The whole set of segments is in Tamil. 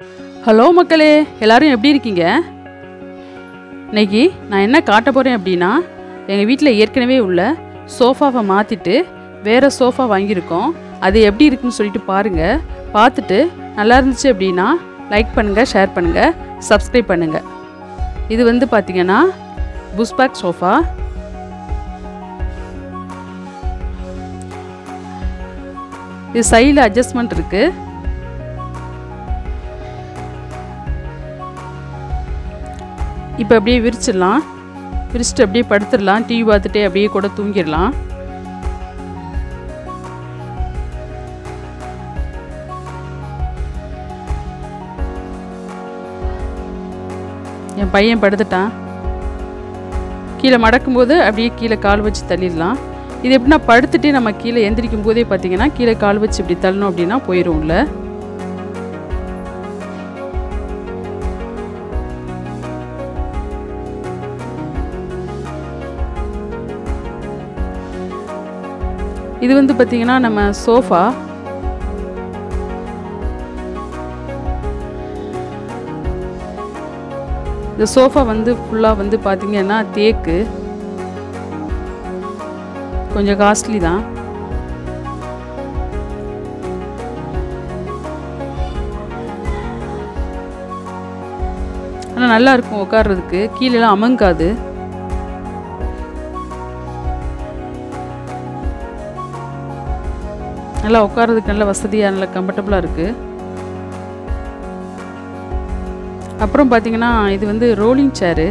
ஹலோ மக்களே எல்லாரும் எப்படி இருக்கீங்க இன்னைக்கு நான் என்ன காட்ட போகிறேன் அப்படின்னா எங்கள் வீட்டில் ஏற்கனவே உள்ள சோஃபாவை மாற்றிட்டு வேறு சோஃபா வாங்கியிருக்கோம் அது எப்படி இருக்குன்னு சொல்லிட்டு பாருங்கள் பார்த்துட்டு நல்லா இருந்துச்சு அப்படின்னா லைக் பண்ணுங்கள் ஷேர் பண்ணுங்கள் சப்ஸ்கிரைப் பண்ணுங்கள் இது வந்து பார்த்திங்கன்னா புஷ்பேக் சோஃபா இது சைடில் அட்ஜஸ்ட்மெண்ட் இருக்குது இப்போ அப்படியே விரிச்சிடலாம் விரிச்சிட்டு அப்படியே படுத்துடலாம் டிவி பார்த்துட்டே அப்படியே கூட தூங்கிடலாம் என் பையன் படுத்துட்டான் கீழே மடக்கும்போது அப்படியே கீழே கால் வச்சு தள்ளிடலாம் இது எப்படின்னா படுத்துட்டே நம்ம கீழே எந்திரிக்கும் போதே பார்த்தீங்கன்னா கீழே கால் வச்சு இப்படி தள்ளணும் அப்படின்னா போயிடும்ல இது வந்து பார்த்திங்கன்னா நம்ம சோஃபா இந்த சோஃபா வந்து ஃபுல்லாக வந்து பார்த்திங்கன்னா தேக்கு கொஞ்சம் காஸ்ட்லி தான் ஆனால் நல்லா இருக்கும் உட்கார்றதுக்கு கீழெல்லாம் அமங்காது நல்லா உட்காரதுக்கு நல்ல வசதியாக நல்ல கம்ஃபர்டபுளாக இருக்குது அப்புறம் பார்த்தீங்கன்னா இது வந்து ரோலிங் சேரு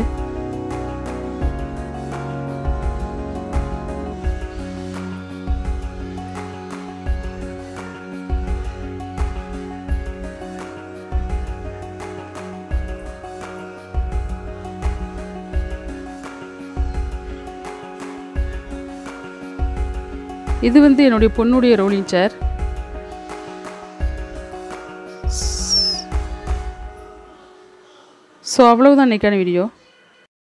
இது வந்து என்னுடைய பொண்ணுடைய ரோலிங் சேர் ஸோ அவ்வளவுதான் இன்றைக்கான வீடியோ